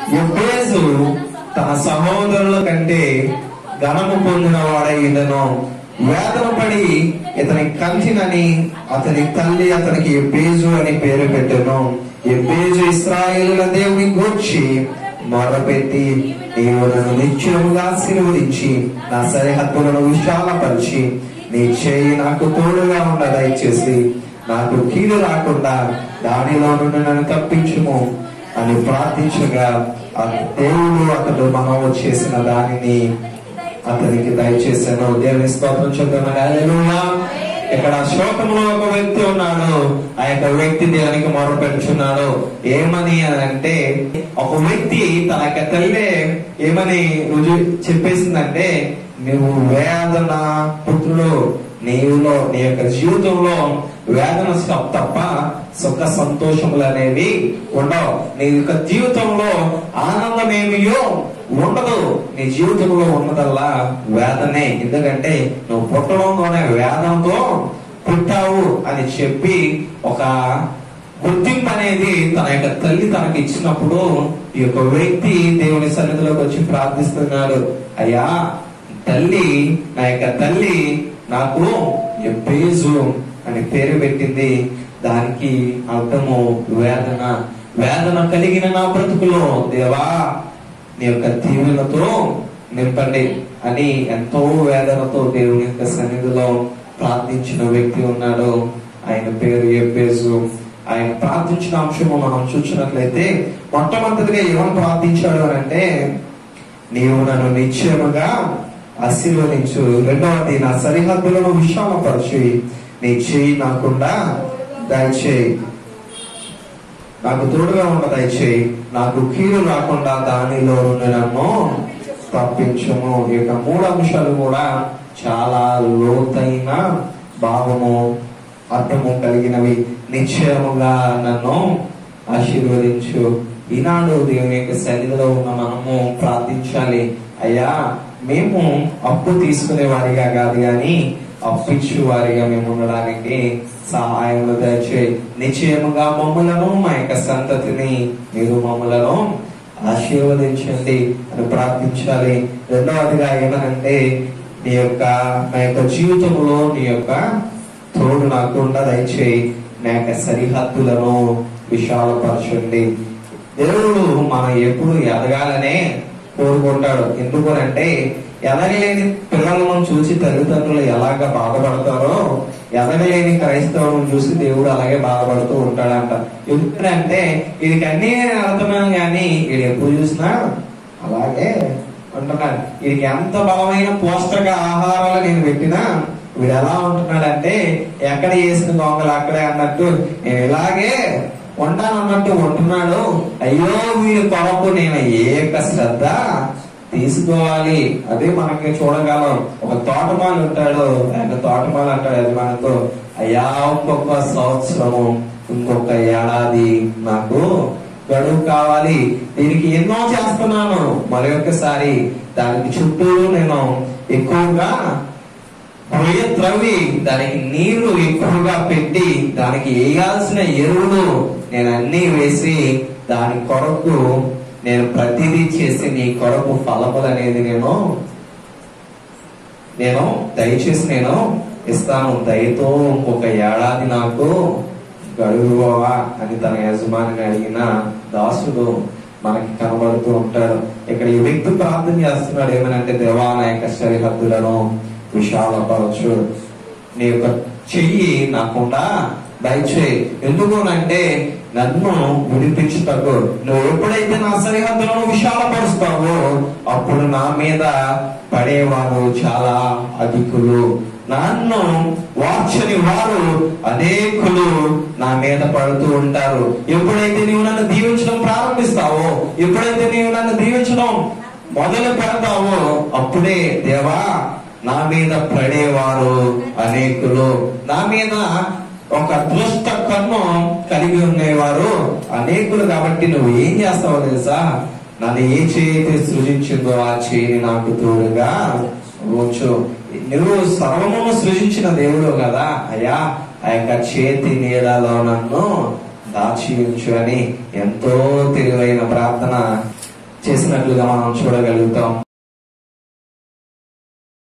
ఎబ్బేజు తన సహోదరుల కంటే ఘనము పొందిన వాడైండను వేదన పడి ఇతని కంచినని అతని తల్లి అతనికి ఎబ్బేజు అని పేరు పెట్టెను ఎబ్బేజు ఇస్రాయేలుల దేవుని గూర్చి మొరపెట్టి నీవు నన్ను నిత్యముగా ఆశీర్వదించి నా సరిహద్దులను విశాలపరిచి నీ చేయి నాకు తోడుగా ఉండ దయచేసి నాకు కీడు రాకుండా దానిలో నుండి నన్ను తప్పించుము అని ప్రార్థించగా ఆ దేవుడు అతడు మనము చేసిన దానిని అతనికి దయచేశాను దేవుని స్తోత్రం చెప్తున్నాను హల్లెలూయా. ఇక్కడ శోకంలో ఒక వ్యక్తి ఉన్నాడు ఆ యొక్క వ్యక్తి దేవునికి మొరపెట్టుచున్నాడు ఏమని అని అంటే ఒక వ్యక్తి తన యొక్క తల్లి ఏమని రుజు చెప్పేసిందంటే నువ్వు వేదన పుత్రుడు నీవులో నీ యొక్క జీవితంలో వేదన స- తప్ప సుఖ సంతోషములు అనేవి ఉండవు నీ యొక్క జీవితంలో ఆనందం ఏమియో ఉండదు నీ జీవితంలో ఉన్నదల్లా వేదనే ఎందుకంటే నువ్వు పుట్టడంలోనే వేదంతో పుట్టావు అని చెప్పి ఒక గుర్తింపు అనేది తన యొక్క తల్లి తనకి ఇచ్చినప్పుడు ఈ యొక్క వ్యక్తి దేవుని సన్నిధిలోకి వచ్చి ప్రార్థిస్తున్నాడు అయ్యా తల్లి నా యొక్క తల్లి నాకు ఎబ్బేజు అని పేరు పెట్టింది దానికి అర్థము వేదన వేదన కలిగిన నా బ్రతుకులో దేవా నీ యొక్క దీవెనతో నింపండి అని ఎంతో వేదనతో దేవుని యొక్క సన్నిధిలో ప్రార్థించిన వ్యక్తి ఉన్నాడు ఆయన పేరు ఎబ్బేజు ఆయన ప్రార్థించిన అంశము మనం చూసినట్లయితే మొట్టమొదటిగా ఏమని ప్రార్థించాడు అని అంటే నీవు నన్ను నిశ్చయముగా ఆశీర్వదించు రెండవది నా సరిహద్దులను విశాలపరచి నీ చేయి నాకుండా దయచేయి నాకు తోడుగా ఉన్న దయచేయి నాకు కీడు రాకుండా దానిలో నుండి నన్ను తప్పించుము ఈ యొక్క మూడు అంశాలు కూడా చాలా లోతైన భావము అర్థము కలిగినవి నిశ్చయముగా నన్ను ఆశీర్వదించు ఈనాడు దేవుని యొక్క సన్నిధిలో ఉన్న మనము ప్రార్థించాలి అయ్యా మేము అప్పు తీసుకునే వారిగా కాదు కానీ అప్పిచ్చు వారిగా మేము ఉండడానికి సహాయం దయచే నిశ్చయముగా మమ్ములను మా యొక్క సంతతిని మీరు మమ్ములను ఆశీర్వదించండి అని ప్రార్థించాలి రెండవదిగా ఏమనంటే నీ యొక్క నా యొక్క జీవితంలో నీ యొక్క తోడు నాకుండా దయచేయి నా యొక్క సరిహద్దులను విశాలపరచండి దేవుడు మనం ఎప్పుడు ఎదగాలనే కోరుకుంటాడు ఎందుకనంటే ఎదగలేని పిల్లలను చూసి తల్లిదండ్రులు ఎలాగ బాధపడతారో ఎదగలేని క్రైస్తవులను చూసి దేవుడు అలాగే బాధపడుతూ ఉంటాడంట ఎందుకంటే వీడికి అన్ని అర్థమైన కానీ వీడు ఎప్పుడు చూసినా అలాగే ఉంటున్నాడు వీడికి ఎంత బలమైన పోషక ఆహారాలు నేను పెట్టినా వీడు ఎలా ఉంటున్నాడంటే ఎక్కడ చేసిన దొంగలు అక్కడే అన్నట్టు నేను ఇలాగే ఉంటాను అన్నట్టు ఉంటున్నాడు అయ్యో వీడి కొరకు నేను ఏ యొక్క శ్రద్ధ తీసుకోవాలి అదే మనకి చూడగలం ఒక తోటమాలి ఉంటాడు ఆయన తోటమాలి అంటాడు యజమానితో అయ్యా ఇంకొక సంవత్సరము ఇంకొక ఏడాది నాకు గడువు కావాలి దీనికి ఎన్నో చేస్తున్నాను మరొకసారి దానికి చుట్టూ నేను ఎక్కువగా పొయ్య త్రవ్వి దానికి నీళ్లు ఎక్కువగా పెట్టి దానికి వేయాల్సిన ఎరువులు నేను అన్ని వేసి దాని కొరకు నేను ప్రతిదీ చేసి నీ కొరకు ఫలములు అనేది నేను నేను దయచేసి నేను ఇస్తాను దయతో ఇంకొక ఏడాది నాకు గడువువా అని తన యజమానిని అడిగిన దాసుడు మనకి కనబడుతూ ఉంటాడు ఇక్కడ ఈ వ్యక్తి ప్రార్థన చేస్తున్నాడు ఏమనంటే దేవా నా యొక్క సరిహద్దులను విశాలపరచు నీ యొక్క చెయ్యి నాకుండా దయచేయి ఎందుకునంటే నన్ను విడిపించుటకు నువ్వు ఎప్పుడైతే నా సరిహద్దులను విశాలపరుస్తావో అప్పుడు నా మీద పడేవారు చాలా అధికులు నన్ను వార్చని వారు అనేకులు నా మీద పడుతూ ఉంటారు ఎప్పుడైతే నీవు నన్ను దీవించడం ప్రారంభిస్తావో ఎప్పుడైతే నీవు నన్ను దీవించడం మొదలు పెడతావో అప్పుడే దేవా నా మీద పడేవారు అనేకులు నా మీద ఒక దుష్ట కన్ను కలిగి ఉండేవారు అనేకులు కాబట్టి నువ్వు ఏం చేస్తావో తెలుసా నన్ను ఏ చేతి సృజించిందో ఆ చేయి నాకు తోడుగా ఉంచు నువ్వు సర్వమును సృజించిన దేవుడు కదా అయ్యా ఆ యొక్క చేతి నీడలో నన్ను దాచి ఉంచు అని ఎంతో తెలివైన ప్రార్థన చేసినట్లుగా మనం చూడగలుగుతాం